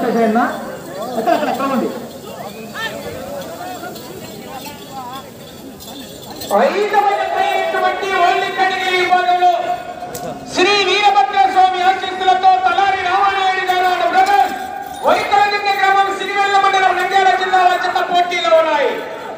చేయండి అక్కడ అక్కడ అక్కడ ఉంది ఐదవ జత అయినటువంటి ఓల్డ్ కేటగిరీ విభాగంలో శ్రీ వీరభద్ర స్వామి ఆశీస్సులతో తలారి రామానాయుడు గారు అండ్ బ్రదర్స్ వైకరంగ గ్రామం సిరివెల్ల మండలం నంద్యాల జిల్లాల జత పోటీలో ఉన్నాయి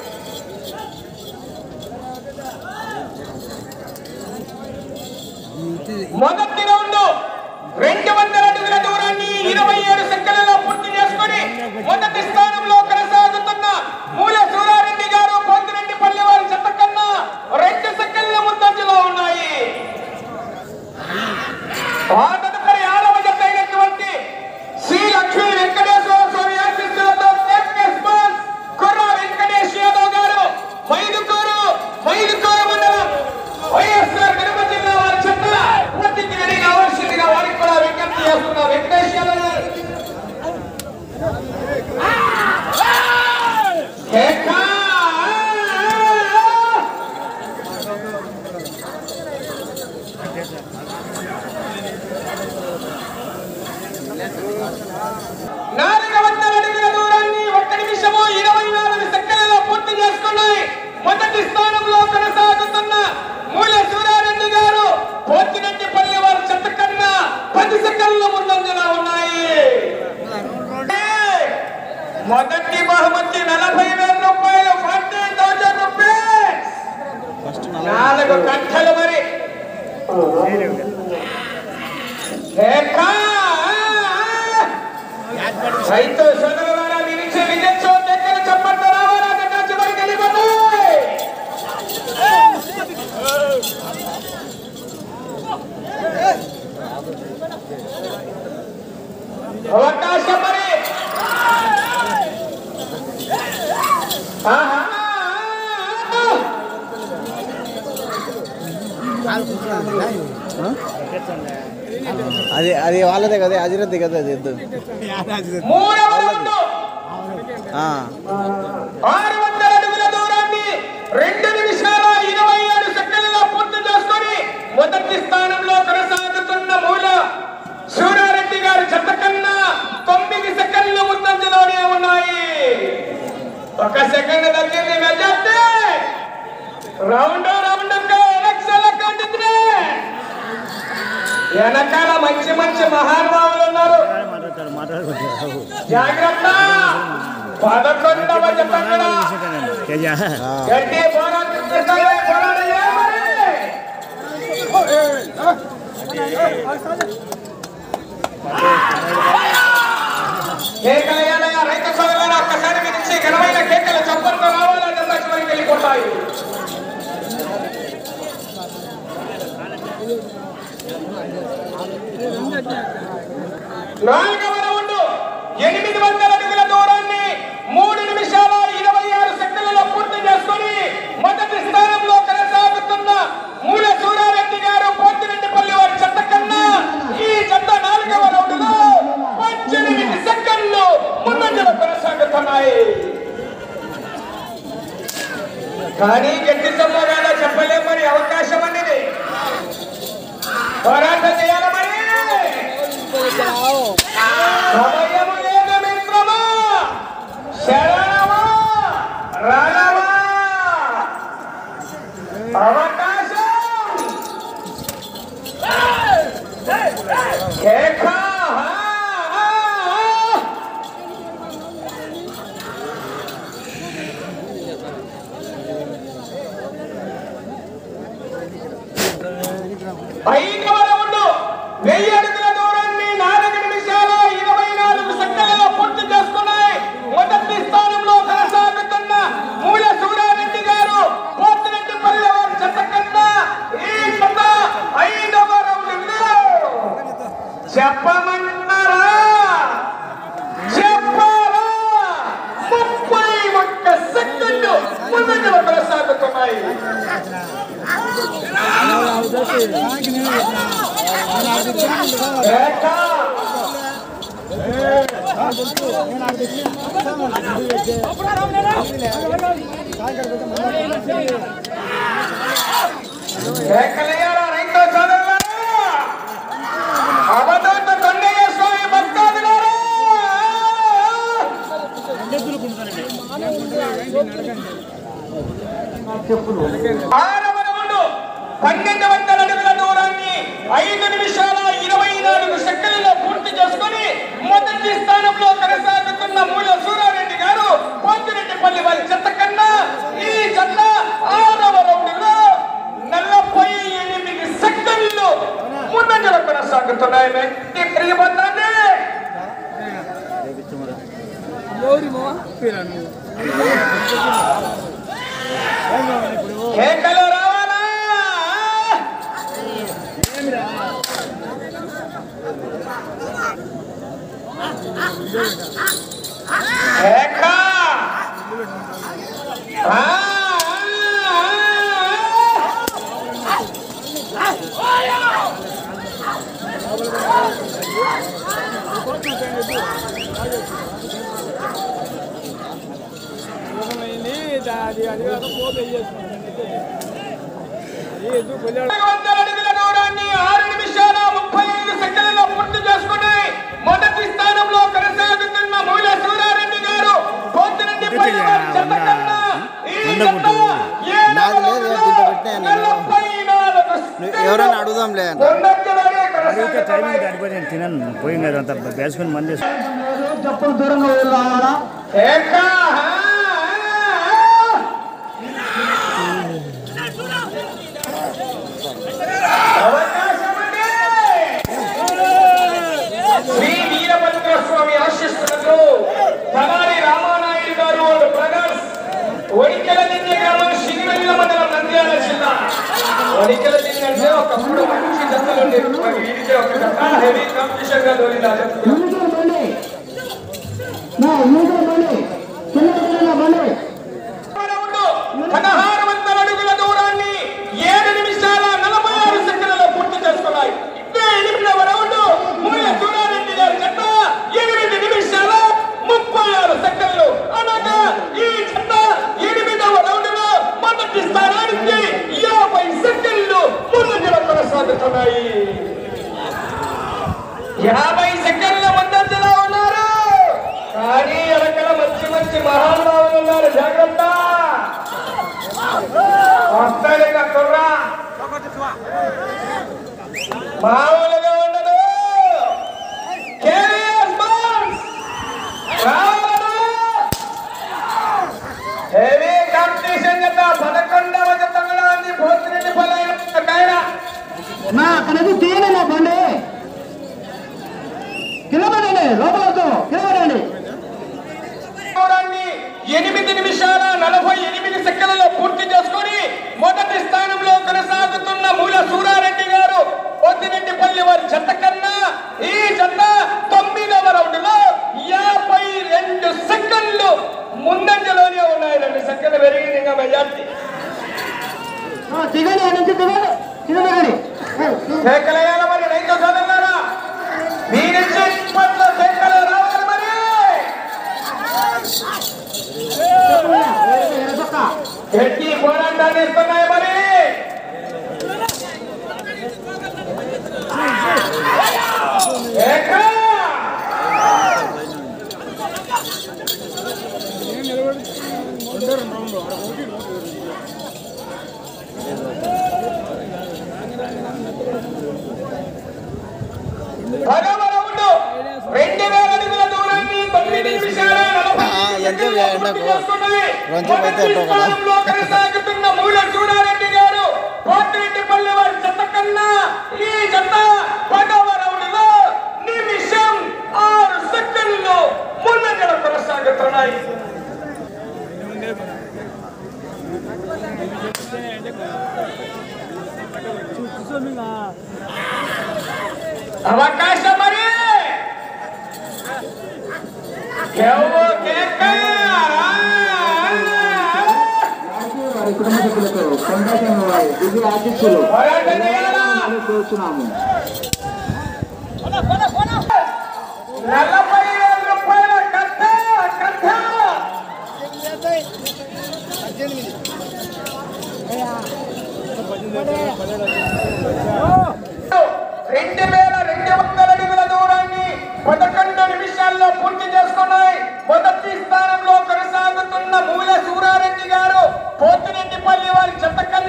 మొదటి రౌండ్ రెండు వందల అడుగుల దూరాన్ని ఇరవై ఏడు సెకండ్లలో పూర్తి చేసుకొని మొదటి స్థానంలో కొనసాగుతున్న మూల సూరారెడ్డి గారు పోతిరెడ్డి పల్లె వారి చెత్త కన్నా రెండు సెకండ్ల ముందంజలో ఉన్నాయి ఆ తదుపరి ఆరవ జత అయినటువంటి శ్రీ లక్ష్మీ వెంకటేశ్వర స్వామి ఆశీస్సులతో ఎఫ్ఎస్ బాల్ కుర్ర వెంకటేష్ యాదవ్ గారు మైదుకూరు మైదుకూరు మండలం వైఎస్ఆర్ కడప జిల్లా వారి చెత్త పూర్తికి రెడీ కావాల్సిందిగా వారికి కూడా విజ్ఞప్తి చేస్తున్న వెంకటేష్ యాదవ్ గారు కేకా! నాలుగు వందల అడుగుల దూరాన్ని ఒక్క నిమిషము ఇరవై నాలుగు సెకండ్లలో పూర్తి చేసుకున్నాయి మొదటి స్థానంలో కొనసాగుతున్న మూల సూరారెడ్డి గారు పోతిరెడ్డి పల్లి వారి చెత్త కన్నా పది సెకండ్ల ముందంజలో ఉన్నాయి మొదటి బహుమతి నలభై వేల రూపాయలు ఫార్టీ థౌసండ్ రూపీస్ నాలుగు గంటలు మరి ఏకా! రైతు సోదరులారా మీ నుంచి విజయోత్సవం దగ్గర చెప్పండి రావాలా దగ్గర చివరికి వెళ్ళిపోతాయి అవకాశం మరి ఆహా! అది అది వాళ్ళదే కదా అజిరద్ది కదా అది ఎద్దు మూడవ రౌండ్ ఆ, ఆరు వందల అడుగుల దూరాన్ని రెండు నిమిషాల ఇరవై ఏడు సెకండ్లలో పూర్తి చేసుకొని మొదటి స్థానంలో కొనసాగుతున్న మూల సూరారెడ్డి గారి చెత్త కన్నా తొమ్మిది సెకండ్ల ముందంజలోనే ఉన్నాయి ఒక సెకండ్ తగ్గింది మెజార్టీ రౌండ్ రౌండ్ ఎలక్షన్ కంటిద్రే వెనకాల మంచి మంచి మహానుభావులు ఉన్నారు జాగ్రత్త పదకొండవ జత కూడా గట్టి పోరాటం చేస్తాయి, పోరాటం చేయాలి. కేకలు వేయాలయ్యా, రైతు సోదరులారా, ఒక్కసారి మీ నుంచి ఘనమైన కేకలు చప్పట్లు రావాలంటే లక్ష్మణ్ వెళ్ళిపోతాయి నాలుగవ రౌండ్ ఎనిమిది వందల అడుగుల దూరాన్ని మూడు నిమిషాల ఇరవై ఆరు సెకండ్లలో పూర్తి చేసుకొని మొదటి స్థానంలో కొనసాగుతున్న మూల సూరారెడ్డి గారు పోతిరెడ్డిపల్లి వారి చెత్త కన్నా ఈ చెత్త నాలుగవ రౌండ్ లో పద్దెనిమిది సెకండ్లు ముందంజలో కొనసాగుతున్నాయి కానీ గట్టి సమ్మగానే చెప్పలేం మరి అవకాశం అనేది పోరాటం చేయాలి మరి సమయము లేదు మిత్రమా శరణమా రణమా అవకాశం కేక! ఆ, ఆ, ఆ. ఐదవ రౌండ్ వెయ్యి అడుగుల దూరాన్ని నాలుగు నిమిషాల ఇరవై నాలుగు సెకండ్లలో పూర్తి చేసుకున్నాయి మొదటి స్థానంలో కొనసాగుతున్న మూల సూరారెడ్డి గారు పోతిరెడ్డి పల్లె వారి చెత్త కన్నా ఈ చెత్త ఐదవ రౌండ్ చెప్పమన్నారా చెప్పారా ముప్పై ఒక్క సెకండ్ ముందంజలో కొనసాగుతున్నాయి ఏకా! కేకలేయాలా రైతు సోదరులారా? అవధూత కొండయ్య స్వామి భక్తాదులారా? ఆరవ రౌండ్ పన్నెండు వందల అడుగుల దూరాన్ని ఐదు నిమిషాల ఇరవై నాలుగు సెకండ్లలో పూర్తి చేసుకొని మొదటి స్థానంలో కొనసాగుతున్న మూల సూరారెడ్డి గారు పోతిరెడ్డిపల్లి వారి చెత్త కన్నా ఈ జత ఆరవ రౌండ్లో నలభై ఎనిమిది సెకండ్లు ముందంజలో కొనసాగుతున్నాయి వ్యక్తి ప్రియబంధాన్ని కేకలు రావాలా కేక ఆ, ఆ, నాలుగు వందల అడుగుల దూరాన్ని ఆరు నిమిషాల ముప్పై ఐదు సెకండ్లలో పూర్తి చేసుకుని మొదటి స్థానంలో కొనసాగుతున్న మూల సూరారెడ్డి గారు పోతిరెడ్డి పల్లి వారి చెత్త కన్నా ఈ జత ఏడవ నాకు లేదు, రౌండ్లో దీంట్లో పెట్టినా నేను. నలభై నాలుగు నువ్వు ఎవరైనా అడుగుదాంలే అంట. ముందంజలోనే అడిగితే టైమింగ్ కొనసాగుతున్నాయి. దాటిపోయి నేను తినను పోయింది కదా అంత వేసుకుని మంది చెప్పులు దూరంగా వదిలి రావాలా కేక, ఆ, ఆ, ఆ. అవకాశం ఉంది. శ్రీ వీరభద్ర స్వామి ఆశిస్తున్నట్లు తలారి రామానాయుడు గారు వాళ్ళు బ్రదర్స్ ఒడికెల దిన్నె గ్రామం సిరివెల్ల మండలం నంద్యాల జిల్లా ఒడికెల దిన్నె అంటే ఒకప్పుడు మంచి జతలు ఉండేవి మరి వీరికి ఒక జత హెవీ కాంపిటీషన్ గా దొరికింది యూనిఫామ్ బండి నా యూనిఫామ్ బండి చిన్న చిన్న బండి రౌండ్ పదహారు వందల అడుగుల దూరాన్ని ఏడు నిమిషాల నలభై ఆరు సెకండ్లలో పూర్తి చేసుకున్నాయి ఇదే ఎనిమిదవ రౌండ్ మూల సూరారెడ్డి గారి జత ఎనిమిది నిమిషాల ముప్పై ఆరు సెకండ్లు అనగా ఈ జత ఎనిమిదవ రౌండ్ లో మొదటి స్థానానికి యాభై సెకండ్లు ముందంజలో కొనసాగుతున్నాయి యాభై సెకండ్ల ముందంజలో ఉన్నారు కానీ వెనకల మంచి మంచి మహానుభావులు ఉన్నారు జాగ్రత్త వస్తాడు ఇక కుర్రా మామూలుగా ఉండదు కేవీఎస్ బాల్స్ రావాలి. హెవీ కాంపిటీషన్ జత పదకొండవ జత కూడా ఉంది పోతిరెడ్డి పల్లె కైనా నా అక్కడది తీయని నా బండి కిలబడండి లోపలతో కిలబడండి దూరాన్ని ఎనిమిది నిమిషాల నలభై ఎనిమిది సెకండ్లలో పూర్తి చేసుకొని మొదటి స్థానంలో కొనసాగుతున్న మూల సూరారెడ్డి గారు పొద్దునెట్టిపల్లి వారి జత కన్నా ఈ జత తొమ్మిదవ రౌండ్ లో యాభై రెండు సెకండ్లు ముందంజలోనే ఉన్నాయి రెండు సెకండ్లు పెరిగింది ఇంకా మెజార్టీ ఆ, దిగండి ఆ నుంచి దిగండి కింద దిగండి కేకలేయాలి మరి రైతు సోదరులారా మీ నుంచి ఇప్పట్లో కేకలు రావాలి మరి ఎడపక్క గట్టి పోరాటాన్ని ఇస్తున్నాయి మరి ఏకా! పదవ రౌండ్ రెండు వేల అడుగుల దూరాన్ని తొమ్మిది నిమిషాల నలభై ఆ, ఎంత సెకండ్లలో ఎండకు? పూర్తి చేసుకున్నది. కొంచెం అయితే మొదటి ఎట్టో కదా. స్థానంలో కొనసాగుతున్న మూల చూడారెడ్డి గారు పోతిరెడ్డిపల్లి వారి జత కన్నా ఈ జత పదవ రౌండ్ లో నిమిషం ఆరు సెకండ్లు ముందంజలో కొనసాగుతున్నాయి అవకాశం మరి కేవో కేక వారి కుటుంబ సభ్యులకు సంతోషం దిగి ఆశిస్సులు పోరాటం చేయాలా కోరుచున్నాము నలభై వేల రూపాయల కథ కథ రెండు వేల రెండు వందల అడుగుల దూరాన్ని పదకొండు నిమిషాల్లో పూర్తి చేసుకున్నాయి మొదటి స్థానంలో కొనసాగుతున్న మూల సూరారెడ్డి గారు పోతిరెడ్డిపల్లి వారి చెత్త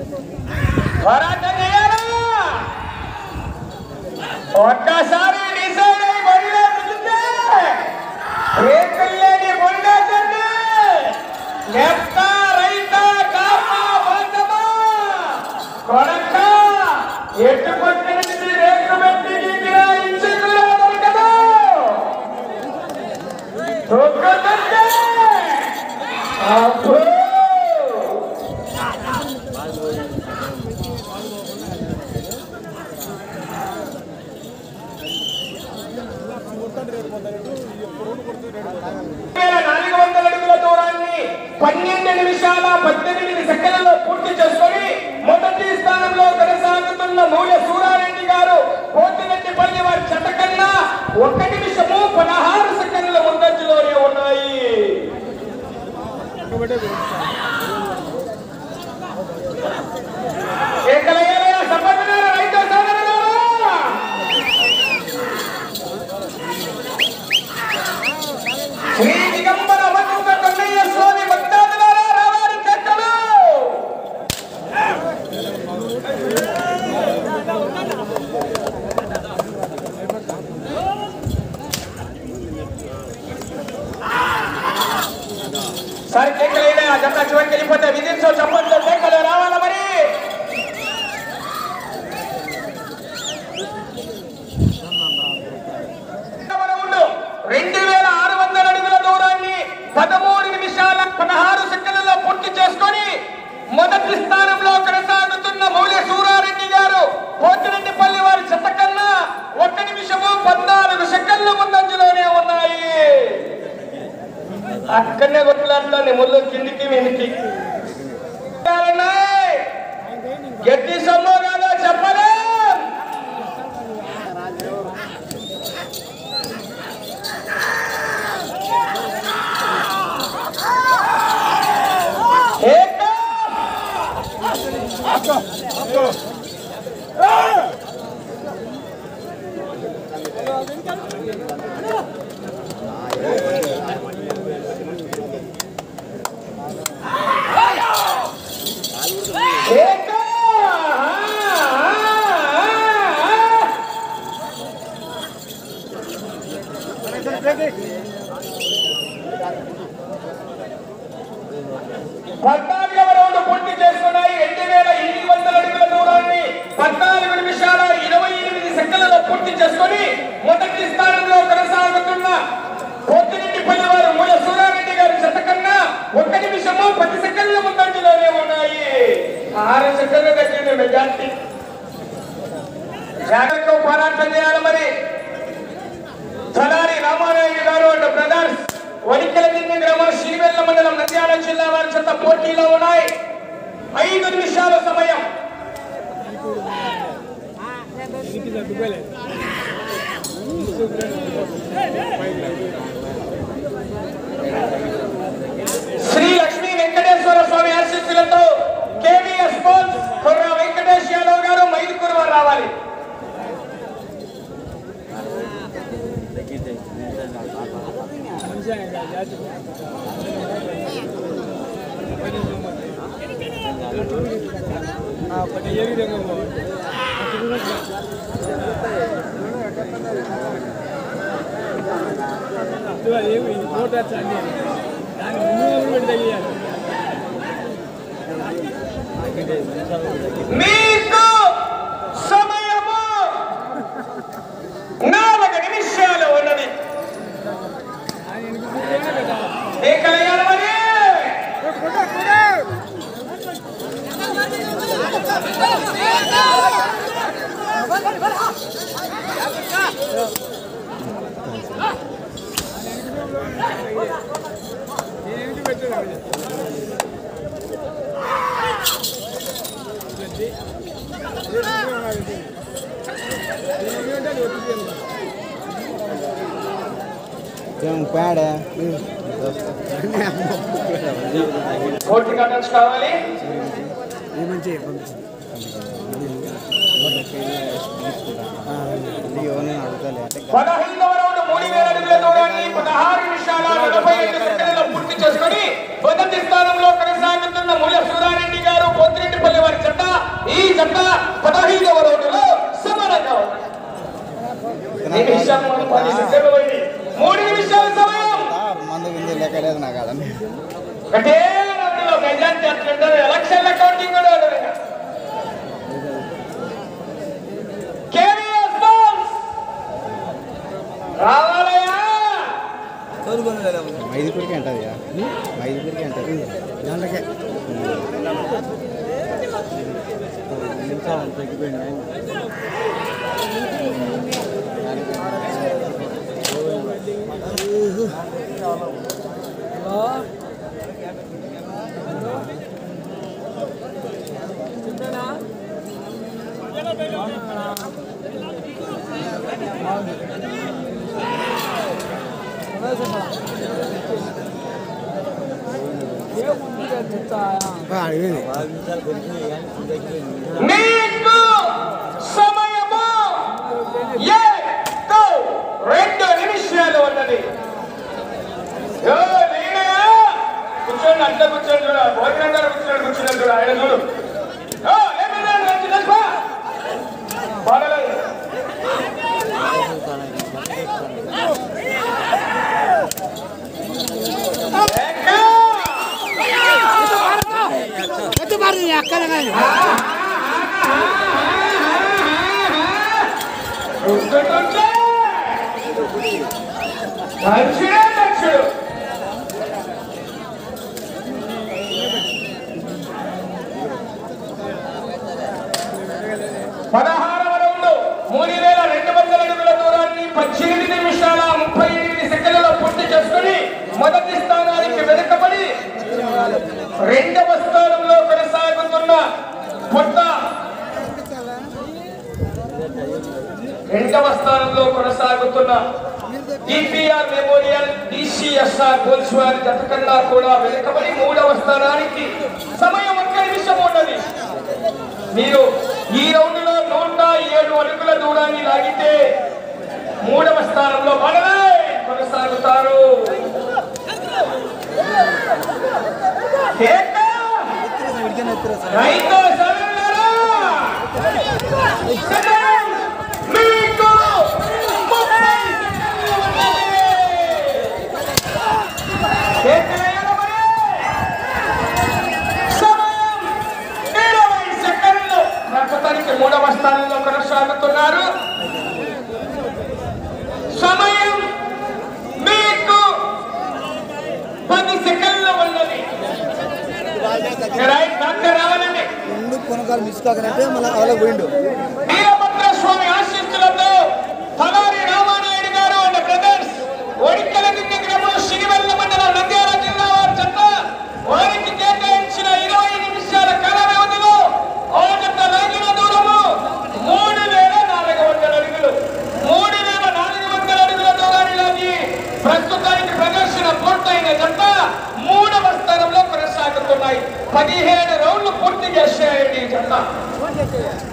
పోరాటం చేయాలా ఒక్కసారి డిసైడ్ అయి బండిలో దిగితే బ్రేకులు లేని బండేసండి లెఫ్ట్ రైట్ కాపా వాటమా కొడక ఎటు పక్క నుంచి రేకు పెట్టి గీకిన ఇంచుకులో దొరకదు తొక్కుతుంటే అబ్బో వేల నాలుగు వందల అడుగుల దూరాన్ని పన్నెండు నిమిషాల పద్దెనిమిది సెకండ్లలో పూర్తి చేసుకొని మొదటి స్థానంలో కొనసాగుతున్న మూల సూరారెడ్డి గారు పోతిరెడ్డి పల్లి వారి చెత్త కన్నా ఒక్క నిమిషము పదహారు సెకండ్ల ముందంజలోనే ఉన్నాయి ఏకలయ్యారా సంపదనారా రైతు సోదరులారా శ్రీ దిగంబర వసంత కన్నయ్య స్వామి భక్తాదులారా రావారి చెట్టలు సార్ కేకలేదా జంట చివరికి వెళ్ళిపోతే విధించో చెప్పండి కేకలు రావాలా మరి రౌండ్ రెండు వేల ఆరు వందల అడుగుల దూరాన్ని పదమూడు నిమిషాల పదహారు సెకండ్లలో పూర్తి చేసుకొని మొదటి స్థానంలో కొనసాగుతున్న మౌల్య సూరారెడ్డి గారు పోతిరెడ్డిపల్లి వారి చెత్త కన్నా ఒక్క నిమిషము పద్నాలుగు సెకండ్ల ముందంజలోనే ఉన్నాయి అక్కడనే కొట్లాడుతాను ముళ్ళు కిందికి వెనక్కి గట్టి సొమ్ము కాదో చెప్పలేం ఏక ఏక పద్నాలుగవ రౌండ్ పూర్తి చేసుకున్నాయి రెండు వేల ఎనిమిది వందల అడుగుల దూరాన్ని పద్నాలుగు నిమిషాల ఇరవై ఎనిమిది సెకండ్లలో పూర్తి చేసుకొని మొదటి స్థానంలో కొనసాగుతున్న పోతిరెడ్డి పల్లివారు మూల సూరారెడ్డి గారి జత కన్నా ఒక్క నిమిషము పది సెకండ్ల ముందంజలోనే ఉన్నాయి ఆరు సెకండ్లు తగ్గింది మెజార్టీ జాగ్రత్తగా పోరాటం చేయాలి మరి తలారి రామారాయుడు గారు అండ్ బ్రదర్స్ వనికల దిన్ని గ్రామం శ్రీవెల్ల మండలం నంద్యాల జిల్లా వారి చెత్త పోటీలో ఉన్నాయి ఐదు నిమిషాల సమయం శ్రీ లక్ష్మీ వెంకటేశ్వర స్వామి ఆశీస్సులతో కేవీఎస్ స్పోర్ట్స్ కుర్ర వెంకటేష్ యాదవ్ గారు మైదుకూరు వారు రావాలి మీకు సమయము నాలుగు నిమిషాలు ఉన్నది ఏకలయ్యారు మరి ఏం పేడ కోర్టు కట్టచ్చు కావాలి ఎవరిని అడుగుతాలే అంటే పదహైదవ రౌండ్ మూడు వేల అడుగుల దూరాన్ని పదహారు నిమిషాల నలభై ఐదు సెకండ్లలో పూర్తి చేసుకొని మొదటి స్థానంలో కొనసాగుతున్న ముల సూరారెడ్డి గారు పొద్దురెడ్డిపల్లి వారి చెత్త ఒకటే రౌండ్లో మెజార్టీ అట్లుంటారు ఎలక్షన్ల కౌంటింగ్ కూడా ఉండదు ఇంకా. కేవీఎస్ బాల్స్ రావాలయ్యా ఐదుగురికి అంటది ఐదుగురికి అంటది దాంట్లోకే మీకు సమయము ఏడు రెండు నిమిషాలు ఉన్నది ఏ, నేనయ్యా? కూర్చోండి అంతా కూర్చోండి చూడ భోజనం గారు కూర్చోండి కూర్చున్నాడు చూడ ఆయన చూడు ఏ, ఏమన్నా మంచి తెలుసా? పర్వాలేదు. ఎక్కా? కూర్చోటొచ్చే. దక్షిణే దక్షిణం పదహారవ రౌండ్ మూడు వేల రెండు వందల అడుగుల దూరాన్ని పద్దెనిమిది నిమిషాల ముప్పై ఎనిమిది సెకండ్లలో పూర్తి చేసుకుని మొదటి స్థానానికి వెనుకబడి రెండవ స్థానంలో కొనసాగుతున్న పొట్ట రెండవ స్థానంలో కొనసాగుతున్న డిపిఆర్ మెమోరియల్ డిసిఎస్ఆర్ గోల్స్వార్ జత కన్నా కూడా వెనుకబడి మూడవ స్థానానికి సమయం ఒక్క నిమిషం ఉన్నది మీరు ఈ రౌండ్ లో నూట ఏడు అడుగుల దూరాన్ని లాగితే మూడవ స్థానంలో మనలే కొనసాగుతారు కేక! రైతు సోదరులారా! సమయం మీకు ముప్పై సెకండ్లు ఉన్నది. కేకలు ఎగరబడి! సమయం ఇరవై సెకండ్లు ప్రస్తుతానికి మూడవ స్థానంలో కొనసాగుతున్నారు సమయం మీకు పది సెకండ్లు ఉన్నది రైట్ డాక్టర్ రావాలండి ముందు కొనకాలు మిస్ కాకనంటే మళ్ళీ అవలకు పోయిండు వీరభద్ర స్వామి ఆశీస్సులతో తలారి రామానాయుడు గారు అండ్ బ్రదర్స్ ఒడిక్కల దిగ్గ గ్రామం సిరివెల్ల మండలం నంద్యాల జిల్లా వారి చెత్త వారికి కేటాయించిన ఇరవై నిమిషాల కాల వ్యవధిలో ఆ జత లాగిన దూరము మూడు వేల నాలుగు వందల అడుగులు మూడు వేల నాలుగు వందల అడుగుల దూరాన్ని లాగి ప్రస్తుతానికి ప్రదర్శన పూర్తయిన జత మూడవ స్థానంలో కొనసాగుతున్నాయి పదిహేడు రౌండ్లు పూర్తి చేసేయండి ఈ జత